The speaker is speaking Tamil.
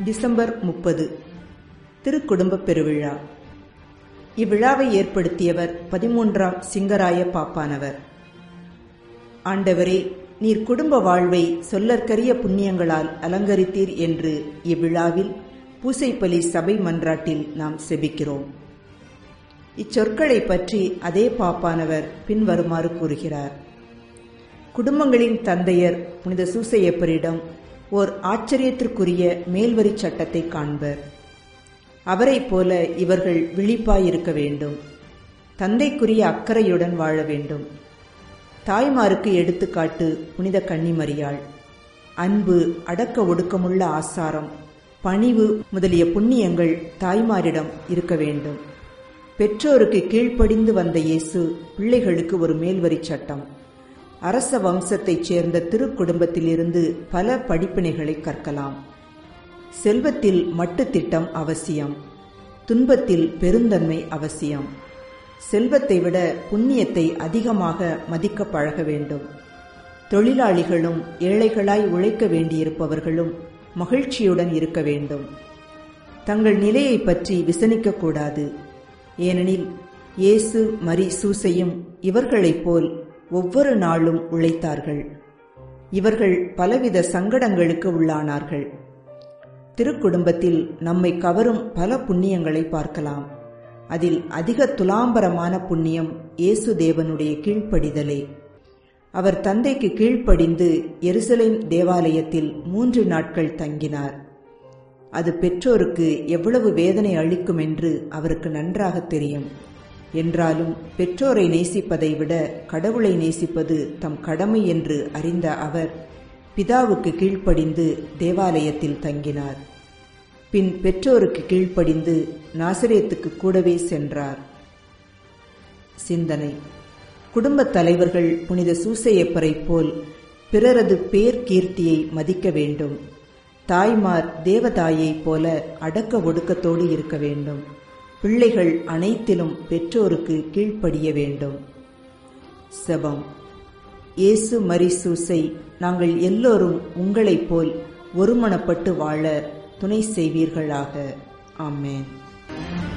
டிசம்பர் முப்பது திருக்குடும்பப் பெருவிழா இவ்விழாவை ஏற்படுத்தியவர் பதிமூன்றாம் சிங்கராய பாப்பானவர் ஆண்டவரே நீர் குடும்ப வாழ்வை சொல்லற்கரிய புண்ணியங்களால் அலங்கரித்தீர் என்று இவ்விழாவில் பூசைப்பலி சபை மன்றாட்டில் நாம் செபிக்கிறோம் இச்சொற்களை பற்றி அதே பாப்பானவர் பின்வருமாறு கூறுகிறார் குடும்பங்களின் தந்தையர் புனித சூசையப்பரிடம் ஓர் ஆச்சரியத்திற்குரிய மேல்வரி சட்டத்தை காண்பர் அவரைப் போல இவர்கள் விழிப்பாயிருக்க வேண்டும் தந்தைக்குரிய அக்கறையுடன் வாழ வேண்டும் தாய்மாருக்கு எடுத்துக்காட்டு புனித கன்னிமரியாள் அன்பு அடக்க ஒடுக்கமுள்ள ஆசாரம் பணிவு முதலிய புண்ணியங்கள் தாய்மாரிடம் இருக்க வேண்டும் பெற்றோருக்கு கீழ்ப்படிந்து வந்த இயேசு பிள்ளைகளுக்கு ஒரு மேல்வரி சட்டம் அரச வம்சத்தைச் சேர்ந்த திருக்குடும்பத்திலிருந்து பல படிப்பினைகளை கற்கலாம் செல்வத்தில் மட்டு திட்டம் அவசியம் துன்பத்தில் பெருந்தன்மை அவசியம் செல்வத்தை விட புண்ணியத்தை அதிகமாக மதிக்க பழக வேண்டும் தொழிலாளிகளும் ஏழைகளாய் உழைக்க வேண்டியிருப்பவர்களும் மகிழ்ச்சியுடன் இருக்க வேண்டும் தங்கள் நிலையை பற்றி விசனிக்கக்கூடாது ஏனெனில் இயேசு மரி சூசையும் இவர்களைப் போல் ஒவ்வொரு நாளும் உழைத்தார்கள் இவர்கள் பலவித சங்கடங்களுக்கு உள்ளானார்கள் திருக்குடும்பத்தில் நம்மை கவரும் பல புண்ணியங்களை பார்க்கலாம் அதில் அதிக துலாம்பரமான புண்ணியம் இயேசு தேவனுடைய கீழ்ப்படிதலே அவர் தந்தைக்கு கீழ்ப்படிந்து எருசலேம் தேவாலயத்தில் மூன்று நாட்கள் தங்கினார் அது பெற்றோருக்கு எவ்வளவு வேதனை அளிக்கும் என்று அவருக்கு நன்றாக தெரியும் என்றாலும் பெற்றோரை நேசிப்பதை விட கடவுளை நேசிப்பது தம் கடமை என்று அறிந்த அவர் பிதாவுக்கு கீழ்ப்படிந்து தேவாலயத்தில் தங்கினார் பின் பெற்றோருக்கு கீழ்ப்படிந்து நாசிரியத்துக்கு கூடவே சென்றார் சிந்தனை குடும்பத் தலைவர்கள் புனித சூசையப்பரைப் போல் பிறரது பேர் கீர்த்தியை மதிக்க வேண்டும் தாய்மார் தேவதாயைப் போல அடக்க ஒடுக்கத்தோடு இருக்க வேண்டும் பிள்ளைகள் அனைத்திலும் பெற்றோருக்கு கீழ்ப்படிய வேண்டும் செபம் இயேசு மரிசூசை நாங்கள் எல்லோரும் உங்களைப் போல் ஒருமனப்பட்டு வாழ துணை செய்வீர்களாக ஆமேன்